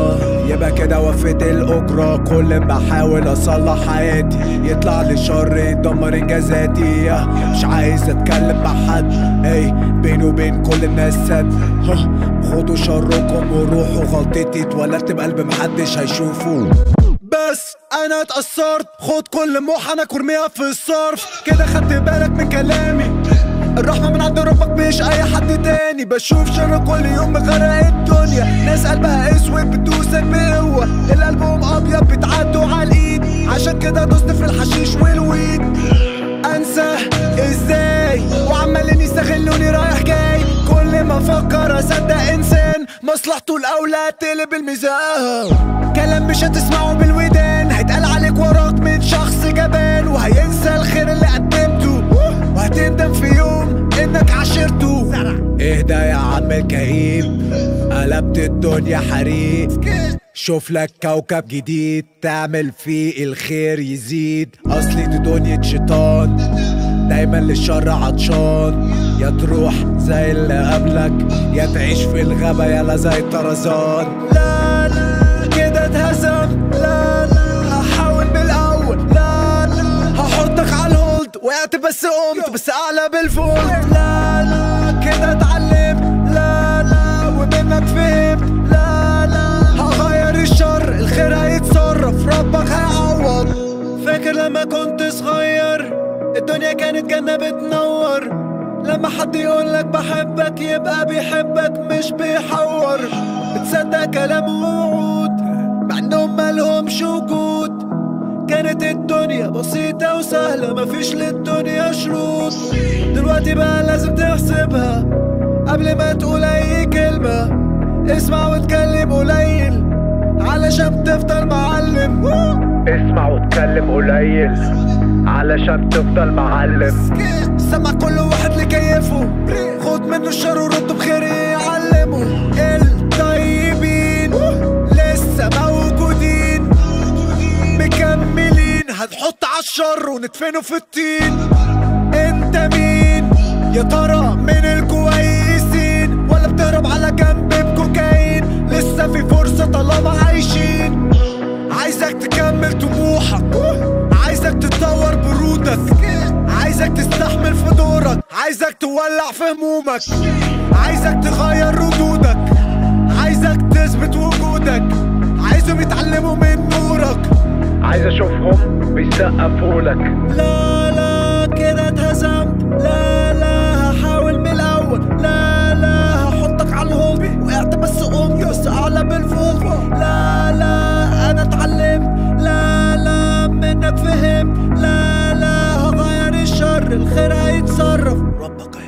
اه يبقى كده وفيت الأجرة كل ما بحاول أصلح حياتي يطلع لي شر يدمر إنجازاتي آه، مش عايز أتكلم مع حد اي بيني وبين كل الناس سد ها، خدوا شركم وروحوا غلطتي اتولدت بقلب محدش هيشوفه بس انا اتأثرت خد كل محنك وارميها في الصرف كده خدت بالك من كلامي الرحمة من عند ربك مش اي حد تاني بشوف شر كل يوم مغرق الدنيا ناس قلبها اسود بتدوسك بقوة اللي قلبهم ابيض بتعدوا على الايد عشان كده دوست في الحشيش والويد انسى ازاي وعمالين يستغلوني رايح جاي كل ما افكر اصدق انسان مصلحته الاولى تقلب الميزان كلام مش هتسمعه بالودان هيتقال عليك وراك من شخص جبان وهينسى الخير اللي قدمته وهتندم في يوم انك عاشرته اهدى يا عم الكئيب قلبت الدنيا حريق شوف لك كوكب جديد تعمل فيه الخير يزيد اصلي دي دنيا شيطان دايما للشر عطشان يا تروح زي اللي قبلك يا تعيش في الغابة يلا زي طرزان لا لا كده اتهزم لا لا هحاول من الاول لا لا هحطك على الهولد وقعت بس قمت بس اعلى بالفولت لا لا كده اتعلم لا لا ومنك فهمت لا لا هغير الشر الخير هيتصرف ربك هيعوض فاكر لما كنت صغير الدنيا كانت جنة بتنور لما حد يقولك بحبك يبقى بيحبك مش بيحور بتصدق كلام ووعود مع انهم مالهمش وجود كانت الدنيا بسيطة وسهلة مفيش للدنيا شروط دلوقتي بقى لازم تحسبها قبل ما تقول أي كلمة اسمع واتكلم قليل علشان تفضل معلم اسمع واتكلم قليل علشان تفضل معلم سمع كل واحد لكيفه خد منه الشر ورده بخير يعلمه الطيبين لسه موجودين مكملين هنحط عالشر وندفنه في الطين انت مين يا ترى من الكويسين ولا بتهرب على جنب بكوكايين لسه في فرصة طالما عايشين عايزك تكمل طموحك عايزك تتطور برودك عايزك تستحمل في دورك عايزك تولع في همومك عايزك تغير ردودك عايزك تثبت وجودك عايزهم يتعلموا من نورك عايز اشوفهم بيسقفوا لك لا لا كده اتهزمت لا لا هحاول من الاول لا لا هحطك على الهولد وقعت بس قمت بس اعلى بالفوق لا لا انا اتعلمت لا لا منك فهمت لا لا هغير الشر الخير هيتصرف ربك